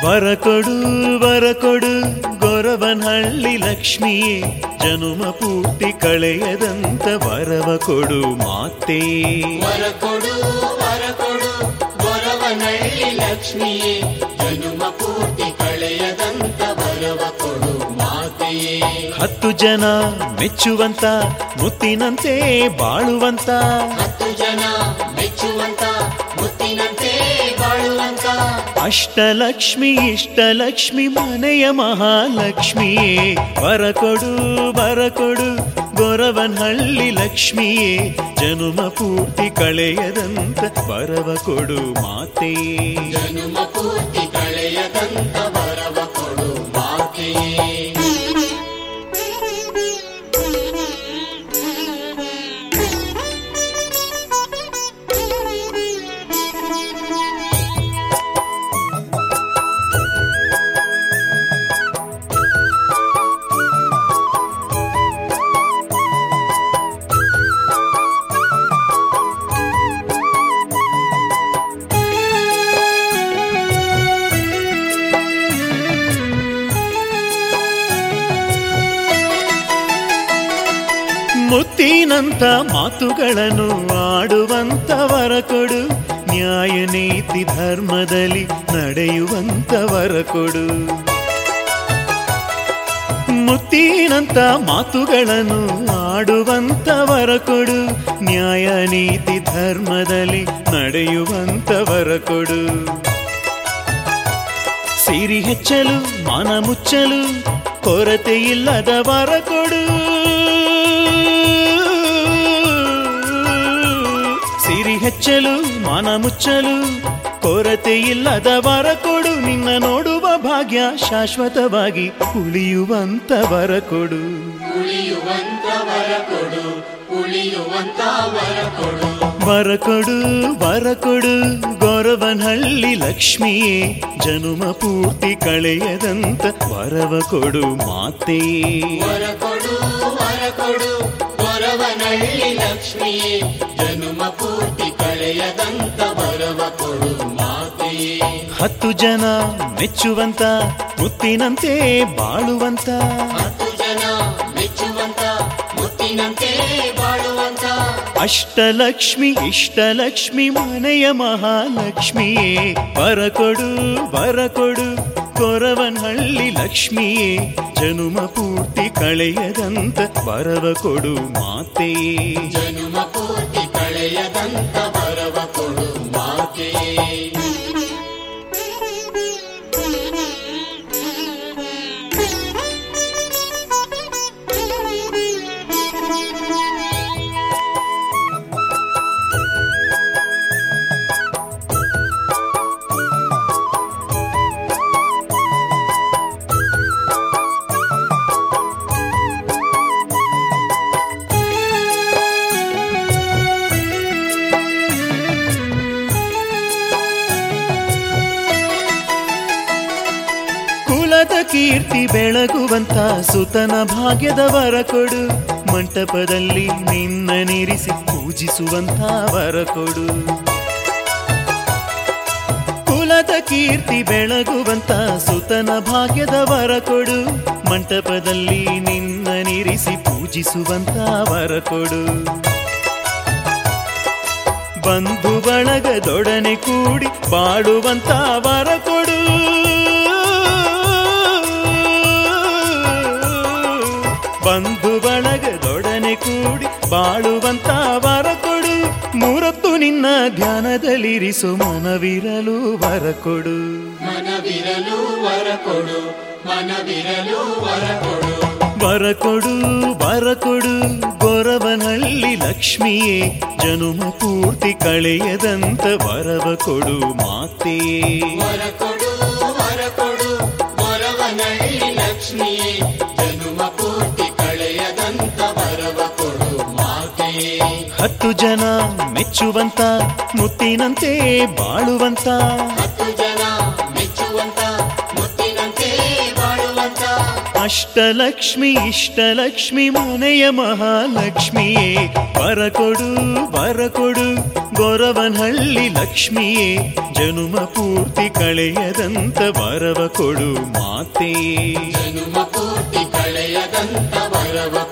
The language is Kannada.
ವರಕೊಡು ವರಕೊಡು ಗೊರವನಹಳ್ಳಿ ಲಕ್ಷ್ಮಿಯೇ ಜನುಮ ಪೂರ್ತಿ ಕಳೆಯದಂತ ವರವ ಕೊಡು ಮಾತೇ ವರ ಕೊಡು ವರ ಕೊಡು ಗೊರವನಳ್ಳಿ ಲಕ್ಷ್ಮಿಯೇ ಜನುಮ ಪೂರ್ತಿ ಕಳೆಯದಂತ ವರವ ಕೊಡು ಮಾತೆಯೇ ಹತ್ತು ಜನ ಮೆಚ್ಚುವಂತ ಮುತ್ತಿನಂತೆ ಬಾಳುವಂತ ಹತ್ತು ಜನ ಮೆಚ್ಚುವಂತ ಮುತ್ತಿನಂತೆ ಬಾಳುವಂತ ಅಷ್ಟಲಕ್ಷ್ಮಿ ಇಷ್ಟಲಕ್ಷ್ಮಿ ಮನೆಯ ಮಹಾಲಕ್ಷ್ಮಿಯೇ ವರಕೊಡು ವರಕೊಡು ಗೊರವನಹಳ್ಳಿ ಲಕ್ಷ್ಮಿಯೇ ಜನುಮ ಪೂರ್ತಿ ಕಳೆಯದಂತ ವರವ ಕೊಡು ಮಾತೇ ಜನುಮ ಪೂರ್ತಿ ಕಳೆಯದಂತ ವರವ ಕೊಡು ಮಾತೆಯೇ ಮುತ್ತಿನಂತ ಮಾತುಗಳನ್ನು ಆಡುವಂತ ವರ ಕೊಡು ನ್ಯಾಯ ನೀತಿ ಧರ್ಮದಲ್ಲಿ ನಡೆಯುವಂತ ವರ ಕೊಡು ಮುತ್ತಿನಂತ ಮಾತುಗಳನ್ನು ಆಡುವಂತ ವರ ಕೊಡು ನ್ಯಾಯ ನೀತಿ ಧರ್ಮದಲ್ಲಿ ನಡೆಯುವಂತ ವರ ಕೊಡು ಸಿರಿ ಹೆಚ್ಚಲು ಮಾನ ಮುಚ್ಚಲು ಕೊರತೆ ಇಲ್ಲದ ವರ ಕೊಡು ಸಿರಿ ಹೆಚ್ಚಲು ಮಾನ ಮುಚ್ಚಲು ಕೊರತೆ ಇಲ್ಲದ ವರ ಕೊಡು ನಿನ್ನ ನೋಡುವ ಭಾಗ್ಯ ಶಾಶ್ವತವಾಗಿ ಉಳಿಯುವಂತ ವರ ಕೊಡು ಉಳಿಯುವಂತ ವರ ಕೊಡು ಉಳಿಯುವಂತ ವರ ಕೊಡು ವರ ಕೊಡು ವರ ಕೊಡು ಗೊರವನಹಳ್ಳಿ ಲಕ್ಷ್ಮಿಯೇ ಜನುಮ ಪೂರ್ತಿ ಕಳೆಯದಂತ ವರವ ಕೊಡು ಮಾತೇ ವರ ಕೊಡು ವರ ಕೊಡು ಗೊರವನಳ್ಳಿ ಲಕ್ಷ್ಮಿಯೇ ಜನುಮ ಪೂರ್ತಿ ಕಳೆಯದಂತ ವರವ ಕೊಡು ಮಾತೆಯೇ ಹತ್ತು ಜನ ಮೆಚ್ಚುವಂತ ಮುತ್ತಿನಂತೆ ಬಾಳುವಂತ ಹತ್ತು ಜನ ಮೆಚ್ಚುವಂತ ಮುತ್ತಿನಂತೆ ಬಾಳುವಂತ ಅಷ್ಟಲಕ್ಷ್ಮಿ ಇಷ್ಟಲಕ್ಷ್ಮಿ ಮನೆಯ ಮಹಾಲಕ್ಷ್ಮಿಯೇ ವರ ಕೊಡು ವರ ಕೊಡು ಕೊರವನಹಳ್ಳಿ ಲಕ್ಷ್ಮಿಯೇ ಜನುಮ ಪೂರ್ತಿ ಕಳೆಯದಂತ ವರವ ಕೊಡು ಮಾತೇ ಜನುಮ ಪೂರ್ತಿ ಕಳೆಯದಂತ ವರವ ಕೊಡು ಮಾತೆಯೇ ಕುಲದ ಕೀರ್ತಿ ಬೆಳಗುವಂತ ಸುತನ ಭಾಗ್ಯದ ವರ ಕೊಡು ಮಂಟಪದಲ್ಲಿ ನಿನ್ನ ನಿರಿಸಿ ಪೂಜಿಸುವಂತ ವರ ಕೊಡು ಕುಲದ ಕೀರ್ತಿ ಬೆಳಗುವಂತ ಸುತನ ಭಾಗ್ಯದ ವರ ಕೊಡು ಮಂಟಪದಲ್ಲಿ ನಿನ್ನ ನಿರಿಸಿ ಪೂಜಿಸುವಂತ ವರ ಕೊಡು ಬಂಧು ಬಳಗದೊಡನೆ ಕೂಡಿ ಬಾಡುವಂತ ವರ ಕೊಡು ಬಂಧು ಬಳಗದೊಡನೆ ಕೂಡಿ ಬಾಳುವಂತ ವರ ಕೊಡು ಮೂರತ್ತು ನಿನ್ನ ಧ್ಯಾನದಲ್ಲಿರಿಸು ಮನವಿರಲು ವರ ಕೊಡು ಮನವಿರಲು ವರ ಕೊಡು ಮನವಿರಲು ವರ ಕೊಡು ವರ ಕೊಡು ವರ ಕೊಡು ಗೊರವನಹಳ್ಳಿ ಲಕ್ಷ್ಮಿಯೇ ಜನುಮ ಪೂರ್ತಿ ಕಳೆಯದಂತ ವರವ ಕೊಡು ಮಾತೇ ವರ ಕೊಡು ವರ ಕೊಡು ಗೊರವನಳ್ಳಿ ಲಕ್ಷ್ಮಿಯೇ ಜನುಮ ಪೂರ್ತಿ ಕಳೆಯದಂತ ವರವ ಕೊಡು ಮಾತೆಯೇ ಹತ್ತು ಜನ ಮೆಚ್ಚುವಂತ ಮುತ್ತಿನಂತೆ ಬಾಳುವಂತ ಹತ್ತು ಜನ ಮೆಚ್ಚುವಂತ ಮುತ್ತಿನಂತೆ ಬಾಳುವಂತ ಅಷ್ಟಲಕ್ಷ್ಮಿ ಇಷ್ಟಲಕ್ಷ್ಮಿ ಮನೆಯ ಮಹಾಲಕ್ಷ್ಮಿಯೇ ವರ ಕೊಡು ವರ ಕೊಡು ಗೊರವನಹಳ್ಳಿ ಲಕ್ಷ್ಮಿಯೇ ಜನುಮ ಪೂರ್ತಿ ಕಳೆಯದಂತ ವರವ ಕೊಡು ಮಾತೇ ಜನುಮ ಪೂರ್ತಿ ಕಳೆಯದಂತ ವರವ